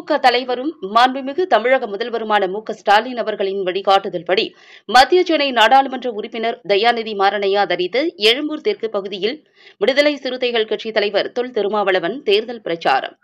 திமுக தலைவரும் மாண்புமிகு தமிழக முதல்வருமான மு க ஸ்டாலின் அவர்களின் வழிகாட்டுதல்படி மத்திய சென்னை நாடாளுமன்ற உறுப்பினர் தயாநிதி மாறனை ஆதரித்து எழும்பூர் தெற்கு பகுதியில் விடுதலை சிறுத்தைகள் கட்சித் தலைவர் தொல் திருமாவளவன் தேர்தல் பிரச்சாரம்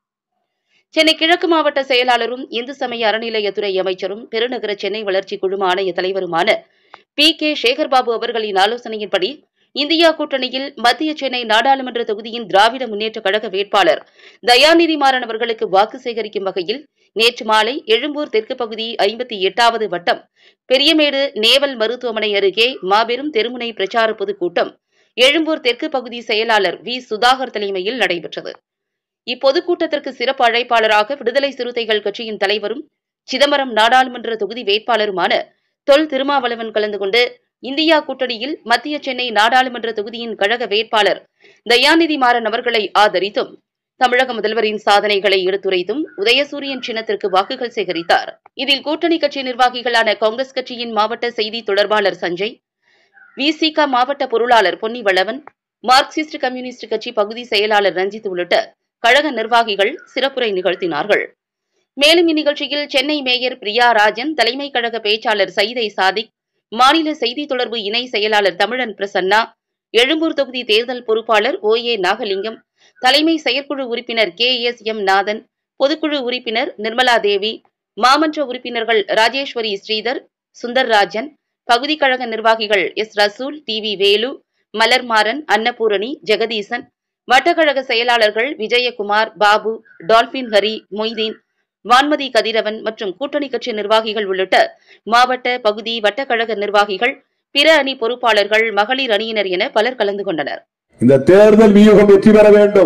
சென்னை கிழக்கு மாவட்ட செயலாளரும் இந்து சமய அறநிலையத்துறை அமைச்சரும் பெருநகர சென்னை வளர்ச்சி குழும ஆணைய தலைவருமான பி கே சேகர்பாபு அவர்களின் ஆலோசனையின்படி இந்தியா கூட்டணியில் மத்திய சென்னை நாடாளுமன்ற தொகுதியின் திராவிட முன்னேற்றக் கழக வேட்பாளர் தயாநிதி மாறன் அவர்களுக்கு வாக்கு சேகரிக்கும் வகையில் நேற்று மாலை எழும்பூர் தெற்கு பகுதி ஐம்பத்தி எட்டாவது வட்டம் பெரியமேடு நேவல் மருத்துவமனை அருகே மாபெரும் தெருமுனை பிரச்சார பொதுக்கூட்டம் எழும்பூர் தெற்கு பகுதி செயலாளர் வி சுதாகர் தலைமையில் நடைபெற்றது இப்பொதுக்கூட்டத்திற்கு சிறப்பு அழைப்பாளராக விடுதலை சிறுத்தைகள் கட்சியின் தலைவரும் சிதம்பரம் நாடாளுமன்ற தொகுதி வேட்பாளருமான தொல் திருமாவளவன் கலந்து கொண்டு இந்தியா கூட்டணியில் மத்திய சென்னை நாடாளுமன்ற தொகுதியின் கழக வேட்பாளர் தயாநிதி மாறன் அவர்களை ஆதரித்தும் தமிழக முதல்வரின் சாதனைகளை எடுத்துரைத்தும் உதயசூரியன் சின்னத்திற்கு வாக்குகள் சேகரித்தார் இதில் கூட்டணி கட்சி நிர்வாகிகளான காங்கிரஸ் கட்சியின் மாவட்ட செய்தி தொடர்பாளர் சஞ்சய் விசிக மாவட்ட பொருளாளர் பொன்னிவளவன் மார்க்சிஸ்ட் கம்யூனிஸ்ட் கட்சி பகுதி செயலாளர் ரஞ்சித் உள்ளிட்ட கழக நிர்வாகிகள் சிறப்புரை நிகழ்த்தினார்கள் மேலும் இந்நிகழ்ச்சியில் சென்னை மேயர் பிரியா ராஜன் தலைமை கழக பேச்சாளர் சயிதை சாதிக் மாநில செய்தி தொடர்பு இணை செயலாளர் தமிழன் பிரசன்னா எழும்பூர் தொகுதி தேர்தல் பொறுப்பாளர் ஓ ஏ நாகலிங்கம் தலைமை செயற்குழு உறுப்பினர் கே எஸ் எம் நாதன் பொதுக்குழு உறுப்பினர் நிர்மலா தேவி மாமன்ற உறுப்பினர்கள் ராஜேஸ்வரி ஸ்ரீதர் சுந்தர்ராஜன் பகுதி கழக நிர்வாகிகள் S Rasool T V Velu Malarmaran Annapoorani Jagadeesan வட்டக்கழக செயலாளர்கள் விஜயகுமார் பாபு டால்பின் ஹரி மொய்தீன் வான்மதி கதிரவன் மற்றும் கூட்டணி கட்சி நிர்வாகிகள் உள்ளிட்ட மாவட்ட பகுதி வட்டக்கழக நிர்வாகிகள் பிற அணி பொறுப்பாளர்கள் மகளிர் அணியினர் என பலர் கலந்து கொண்டனர் இந்த தேர்தல் வியூகம் வெற்றி பெற வேண்டும்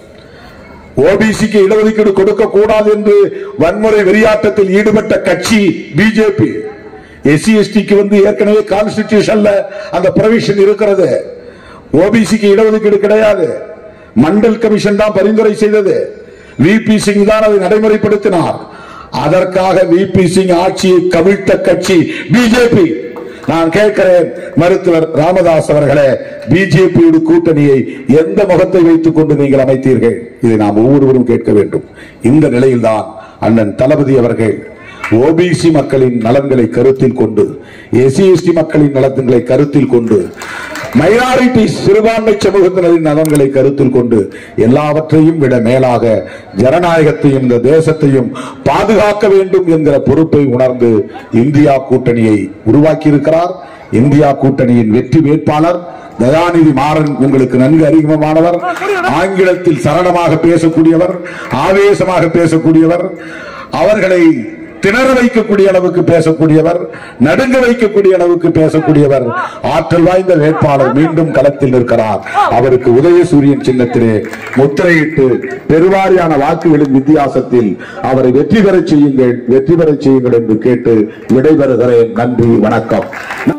ஓபிசிக்கு இடஒதுக்கீடு கொடுக்க கூடாது என்று வன்முறை வெறியாட்டத்தில் ஈடுபட்ட கட்சி பிஜேபி எஸ்சி எஸ்டிக்கு வந்து ஏற்கனவே கான்ஸ்டிடியூஷன்ல அந்த ப்ரொவிஷன் இருக்கிறது ஓபிசிக்கு இடஒதுக்கீடு கிடையாது மண்டல் கமிஷன் தான் பரிந்துரை செய்தது விபி சிங் தான் அதை நடைமுறைப்படுத்தினார் அதற்காக விபி சிங் ஆட்சியை கவிழ்த்த கட்சி பிஜேபி நான் கேட்கிறேன் மருத்துவர் ராமதாஸ் அவர்களே பிஜேபியோட கூட்டணியை எந்த முகத்தை வைத்துக் கொண்டு நீங்கள் அமைத்தீர்கள் இதை நாம் ஒவ்வொருவரும் கேட்க வேண்டும் இந்த நிலையில்தான் அண்ணன் தளபதி அவர்கள் ஓபிசி மக்களின் நலன்களை கருத்தில் கொண்டு எஸ்சி எஸ்டி மக்களின் நலன்களை கருத்தில் கொண்டு மைனாரிட்டி சிறுபான்மை சமூகத்தினரின் நலன்களை கருத்தில் கொண்டு எல்லாவற்றையும் விட மேலாக ஜனநாயகத்தையும் இந்த தேசத்தையும் பாதுகாக்க வேண்டும் என்கிற பொறுப்பை உணர்ந்து இந்தியா கூட்டணியை உருவாக்கி இருக்கிறார் இந்தியா கூட்டணியின் வெற்றி வேட்பாளர் தயாநிதி மாறன் உங்களுக்கு நன்கு அறிமுகமானவர் ஆங்கிலத்தில் சரளமாக பேசக்கூடியவர் ஆவேசமாக பேசக்கூடியவர் அவர்களை திணற வைக்கக்கூடிய அளவுக்கு பேசக்கூடியவர் நடுங்க வைக்கக்கூடிய அளவுக்கு பேசக்கூடியவர் ஆற்றல் வாய்ந்த வேட்பாளர் மீண்டும் களத்தில் நிற்கிறார் அவருக்கு உதயசூரியன் சின்னத்திலே முத்திரையிட்டு பெருவாரியான வாக்குகளின் வித்தியாசத்தில் அவரை வெற்றி பெறச் செய்யுங்கள் வெற்றி பெறச் செய்யுங்கள் என்று கேட்டு விடைபெறுகிறேன் நன்றி வணக்கம்